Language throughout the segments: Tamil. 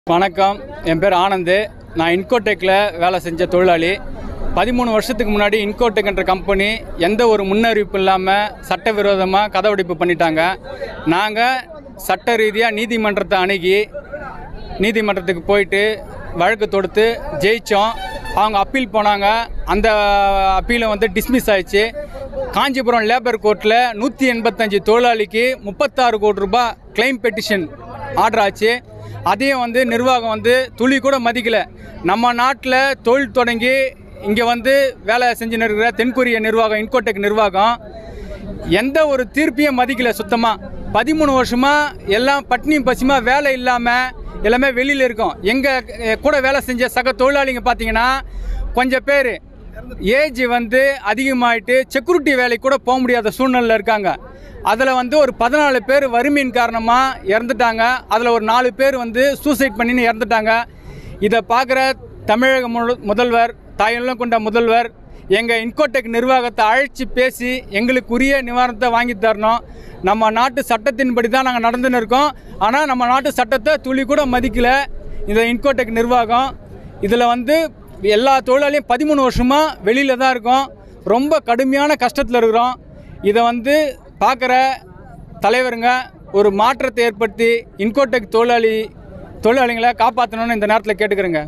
வணக்கம் என் பேர் ஆனந்த் நான் இன்கோடெக்கில் வேலை செஞ்ச தொழிலாளி பதிமூணு வருஷத்துக்கு முன்னாடி இன்கோடெக் என்ற கம்பெனி எந்த ஒரு முன்னறிவிப்பு இல்லாமல் சட்டவிரோதமாக கதவடைப்பு பண்ணிட்டாங்க நாங்கள் சட்ட ரீதியாக நீதிமன்றத்தை அணுகி நீதிமன்றத்துக்கு போயிட்டு வழக்கு தொடுத்து ஜெயித்தோம் அவங்க அப்பீல் போனாங்க அந்த அப்பீலும் வந்து டிஸ்மிஸ் ஆயிடுச்சு காஞ்சிபுரம் லேபர் கோர்ட்டில் நூற்றி எண்பத்தஞ்சு தொழிலாளிக்கு முப்பத்தாறு கோடி ரூபாய் கிளைம் பெட்டிஷன் ஆர்டர் ஆச்சு அதையும் வந்து நிர்வாகம் வந்து துளி கூட மதிக்கலை நம்ம நாட்டில் தொழில் தொடங்கி இங்கே வந்து வேலை செஞ்சுன்னு இருக்கிற தென்கொரிய நிர்வாகம் இன்கோடெக் நிர்வாகம் எந்த ஒரு தீர்ப்பையும் மதிக்கல சுத்தமாக பதிமூணு வருஷமாக எல்லாம் பட்னியும் பசிமா வேலை இல்லாமல் எல்லாமே வெளியில் இருக்கோம் எங்கள் கூட வேலை செஞ்ச சக தொழிலாளிங்க பார்த்தீங்கன்னா கொஞ்சம் பேர் ஏஜ் வந்து அதிகமாயிட்டு செக்யூரிட்டி வேலைக்கு கூட போக முடியாத சூழ்நிலையில் இருக்காங்க அதில் வந்து ஒரு பதினாலு பேர் வறுமையின் காரணமாக இறந்துட்டாங்க அதில் ஒரு நாலு பேர் வந்து சூசைட் பண்ணின்னு இறந்துட்டாங்க இதை பார்க்குற தமிழக முழு முதல்வர் தாயுள்ளம் கொண்ட முதல்வர் எங்கள் இன்கோடெக் நிர்வாகத்தை அழைச்சி பேசி எங்களுக்கு உரிய நிவாரணத்தை வாங்கி தரணும் நம்ம நாட்டு சட்டத்தின்படி தான் நாங்கள் நடந்துன்னு இருக்கோம் ஆனால் நம்ம நாட்டு சட்டத்தை துளி கூட மதிக்கலை இந்த இன்கோடெக் நிர்வாகம் இதில் வந்து எல்லா தொழிலாளியும் பதிமூணு வருஷமாக வெளியில் தான் இருக்கோம் ரொம்ப கடுமையான கஷ்டத்தில் இருக்கிறோம் இதை வந்து பார்க்குற தலைவருங்க ஒரு மாற்றத்தை ஏற்படுத்தி இன்கோடெக் தொழிலாளி தொழிலாளிகளை காப்பாற்றணும்னு இந்த நேரத்தில் கேட்டுக்கிறேங்க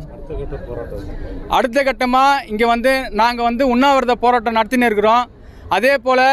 அடுத்த கட்டமாக இங்கே வந்து நாங்கள் வந்து உண்ணாவிரத போராட்டம் நடத்தின்னு இருக்கிறோம் அதே போல்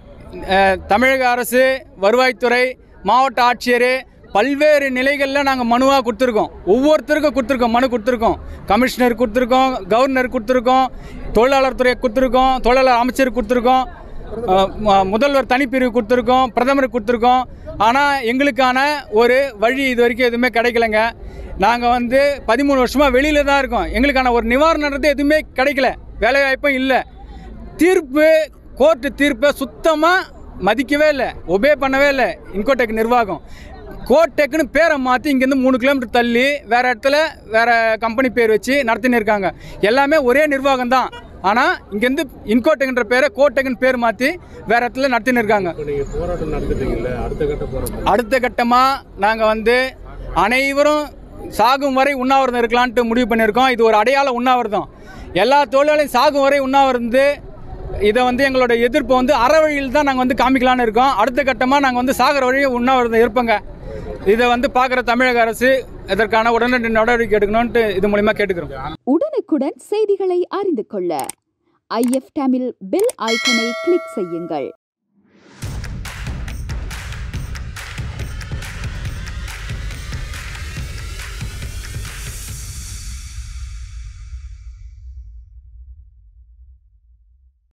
தமிழக அரசு வருவாய்த்துறை மாவட்ட ஆட்சியர் பல்வேறு நிலைகளில் நாங்கள் மனுவாக கொடுத்துருக்கோம் ஒவ்வொருத்தருக்கும் கொடுத்துருக்கோம் மனு கொடுத்துருக்கோம் கமிஷனர் கொடுத்துருக்கோம் கவர்னர் கொடுத்துருக்கோம் தொழிலாளர் துறை கொடுத்துருக்கோம் தொழிலாளர் அமைச்சர் கொடுத்துருக்கோம் அஹ், ம- முதல்வர் தனிப்பிரிவு கொடுத்துருக்கோம் பிரதமருக்கு கொடுத்துருக்கோம் ஆனால் எங்களுக்கான ஒரு வழி இது வரைக்கும் எதுவுமே கிடைக்கலங்க நாங்கள் வந்து பதிமூணு வருஷமாக வெளியில் தான் இருக்கோம் எங்களுக்கான ஒரு நிவாரணன்றது எதுவுமே கிடைக்கல வேலைவாய்ப்பும் இல்லை தீர்ப்பு கோர்ட்டு தீர்ப்பை சுத்தமாக மதிக்கவே இல்லை ஒபே பண்ணவே இல்லை இன்கோடெக் நிர்வாகம் கோட்டெக்னு பேரை மாற்றி இங்கேருந்து மூணு கிலோமீட்டர் தள்ளி வேறு இடத்துல வேறு கம்பெனி பேர் வச்சு நடத்தின்னு இருக்காங்க எல்லாமே ஒரே நிர்வாகம் தான் ஆனால் இங்கேருந்து இன்கோட்டெக்ன்ற பேரை கோட்டெக்னு பேர் மாற்றி வேறு இடத்துல நடத்தின்னு இருக்காங்க இப்போ நீங்கள் போராட்டம் நடத்திட்டீங்கல்ல அடுத்த கட்ட போராட்டம் அடுத்த கட்டமாக நாங்கள் வந்து அனைவரும் சாகும் வரை உண்ணாவிரதம் இருக்கலான்ட்டு முடிவு பண்ணியிருக்கோம் இது ஒரு அடையாள உண்ணாவிரதம் எல்லா தொழிலாளியும் சாகும் வரை உண்ணாவிரந்து இதை வந்து எங்களோட எதிர்ப்பை வந்து அறவழியில் தான் நாங்கள் வந்து காமிக்கலான்னு இருக்கோம் அடுத்த கட்டமாக நாங்கள் வந்து சாகர வழியை உண்ணாவிரதம் இருப்போங்க இதை வந்து பார்க்குற தமிழக அரசு இதற்கான உடனடி நடவடிக்கை எடுக்கணும்ன்ட்டு இது மூலிமா கேட்டுக்கிறோம் உடனுக்குடன் செய்திகளை அறிந்து கொள்ள ஐஎஃப் தமிழ் பெல் ஐக்கனை கிளிக் செய்யுங்கள்